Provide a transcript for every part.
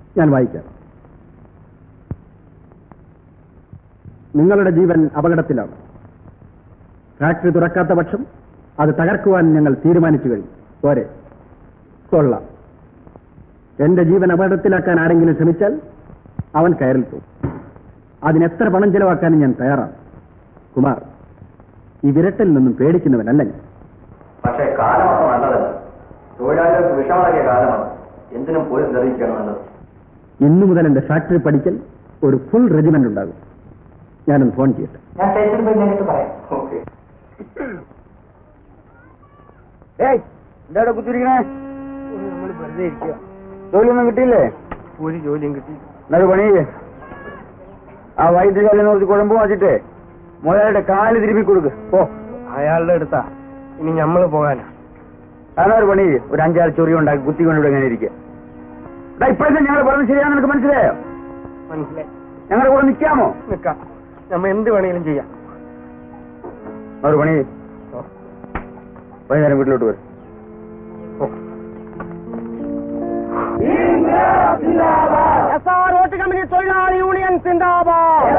ഞാൻ വായിക്കാം നിങ്ങളുടെ ജീവൻ അപകടത്തിലാണ് ഫാക്ടറി തുറക്കാത്ത പക്ഷം അത് തകർക്കുവാൻ ഞങ്ങൾ തീരുമാനിച്ചു കഴിഞ്ഞു പോരെ കൊള്ളാം എന്റെ ജീവൻ അപകടത്തിലാക്കാൻ ആരെങ്കിലും ശ്രമിച്ചാൽ അവൻ കയറിൽ പോകും അതിനെത്ര പണം ചെലവാക്കാനും ഞാൻ തയ്യാറാണ് കുമാർ ഈ വിരട്ടിൽ നിന്നും പേടിക്കുന്നവനല്ല ഞാൻ പക്ഷേ കാലമാണ് നല്ലതല്ല തൊഴിലാളികൾക്ക് വിഷമാക്കിയ കാലമാണ് എന്തിനും പോലീസ് തെളിയിക്കുകയാണ് നല്ലത് ഇന്നു മുതൽ എന്റെ ഫാക്ടറി പഠിക്കൽ ഒരു ഫുൾ റെജിമെന്റ് ഉണ്ടാകും ഞാനൊന്ന് ഫോൺ ചെയ്യട്ടെ ഞാൻ സ്റ്റേഷനിൽ പോയി നേരിട്ട് പറയാം ഓക്കെ ഏയ് എന്താ കുത്തിരിക്കണേ നമ്മൾ വെറുതെ ഇരിക്കുക ജോലിയൊന്നും കിട്ടിയില്ലേ ഒരു ജോലിയും കിട്ടി എന്നൊരു പണി ചെയ്യ്. ആ വൈദ്യുതി നോക്കി കുഴമ്പ് വാച്ചിട്ടേ മുതലാളിയുടെ കാല് തിരുമ്പി കൊടുക്ക് ഓ അയാളുടെ അടുത്താ ഇനി നമ്മൾ പോകാനാ അതൊരു പണി ചെയ്യ്. ഒരു അഞ്ചാറ് ചൊറി ഉണ്ടാക്കി കുത്തി കൊണ്ടിവിടെ ഇങ്ങനെ ഇരിക്കുക ഇപ്പോഴത്തെ ഞങ്ങൾ പറഞ്ഞത് ശരിയാന്ന് നിനക്ക് മനസ്സിലായോ മനസ്സിലായി ഞങ്ങളുടെ കൂടെ നിൽക്കാമോ നിക്കാം നമ്മ എന്ത് വേണമെങ്കിലും ചെയ്യാം ഒരു പണി ചെയ്യ്. വൈകുന്നേരം വീട്ടിലോട്ട് വരും എസ് ആർ വോട്ട് കമ്പനി തൊഴിലാളി യൂണിയൻ സിന്ദാബാദ്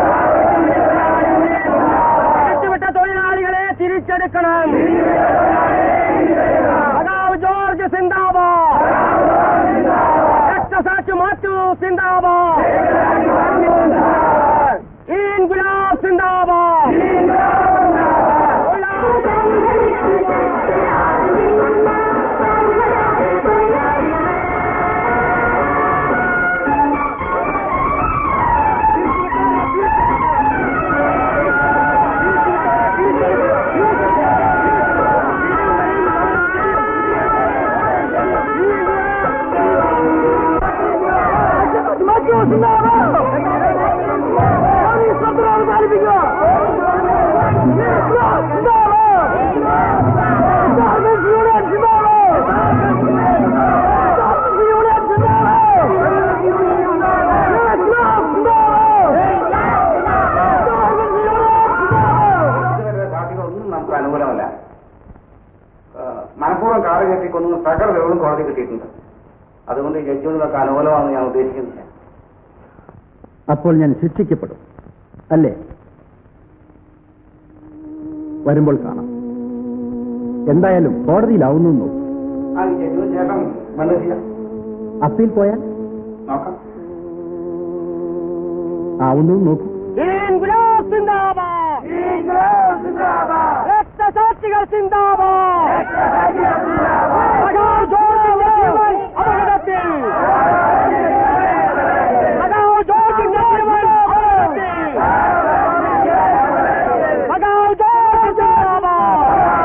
പിരിച്ചുവിട്ട തൊഴിലാളികളെ തിരിച്ചെടുക്കണം സഖാവ് ജോർജ് സിന്ദാബാദ് രക്തസാക്ഷി മാറ്റു സിന്ദാബാദ് ഇൻകുലാബ് സിന്ദാബാദ് ഒന്നും നമുക്ക് അനുകൂലമല്ല ആ, മനഃപൂർവ്വം കാറ് കെട്ടിക്കൊന്നു സകല തെളിവും കോടതി കിട്ടിയിട്ടുണ്ട് അതുകൊണ്ട് ഈ ജഡ്ജിയോട് നമുക്ക് അനുകൂലമാണെന്ന് ഞാൻ ഉദ്ദേശിക്കുന്നില്ല അപ്പോൾ ഞാൻ ശിക്ഷിക്കപ്പെടും അല്ലേ വരുമ്പോൾ കാണാം എന്തായാലും കോടതിയിലാവുന്നു എന്ന് നോക്കും ആ ഈ ജഡ്ജിന് ശേഷം വന്നു ചെയ്യാം അപ്പീൽ പോയാൽ നോക്കാം ആവുന്നു എന്ന് നോക്കും ഇൻകുലാബ് സിന്ദാബാദ് രക്തസാക്ഷികൾ സിന്ദാബാദ് സഖാവ് ജോർജിന്റെ ജീവൻ അപകടത്തിൽ സഖാവ് ജോർജിന്റെ ജീവൻ അപകടത്തിൽ സഖാവ് ജോർജ് സിന്ദാബാദ്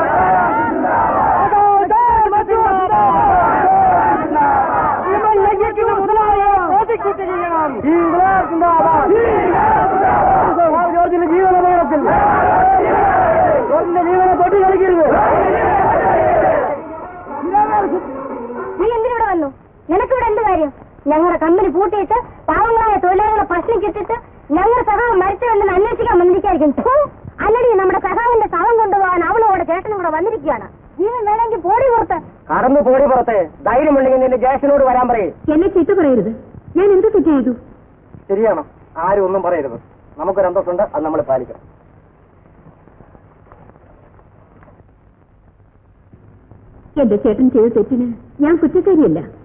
സഖാവ് ജോർജ് സിന്ദാബാദ് ജീവൻ ലംഘിക്കുന്ന മുതലാളിയെ പ്രോസിക്യൂട്ട് ചെയ്യണം ഇൻകുലാബ് സിന്ദാബാദ് ജോർജിന്റെ ജീവൻ അപകടത്തിൽ ജോർജിന്റെ ജീവനെ തൊട്ടി കളിക്കരുത് നീ എന്തിനിവിടെ വന്നു നിനക്കിവിടെ എന്ത് കാര്യം ഞങ്ങളുടെ കമ്പനി പൂട്ടിയിട്ട് പാവങ്ങളായ തൊഴിലാളികളെ പ്രശ്നം കിട്ടിട്ട് ഞങ്ങൾ സഹാവ് മരിച്ചവെന്ന് അന്വേഷിക്കാൻ വന്നിരിക്കായിരിക്കും ഥു, അല്ലടി നമ്മുടെ സഹാവിന്റെ ശവം കൊണ്ടുപോകാൻ അവളോട് ചേട്ടനും കൂടെ വന്നിരിക്കുകയാണ് ജീവൻ വേണമെങ്കിൽ പോടി പുറത്ത് കടന്നു പോടി പുറത്ത് ധൈര്യമുണ്ടെങ്കിൽ നിന്റെ ജ്യേഷ്ഠനോട് വരാൻ പറയേ എന്നെ ചീത്ത പറയരുത് ഞാൻ എന്ത് തെറ്റ് ചെയ്തു ശരിയാണ് ആരും ഒന്നും പറയരുത് നമുക്കൊരു അന്തസ്സുണ്ട് അത് നമ്മൾ പാലിക്കണം എന്റെ ചേട്ടൻ ചെയ്ത തെറ്റിന് ഞാൻ കുറ്റക്കാരിയല്ല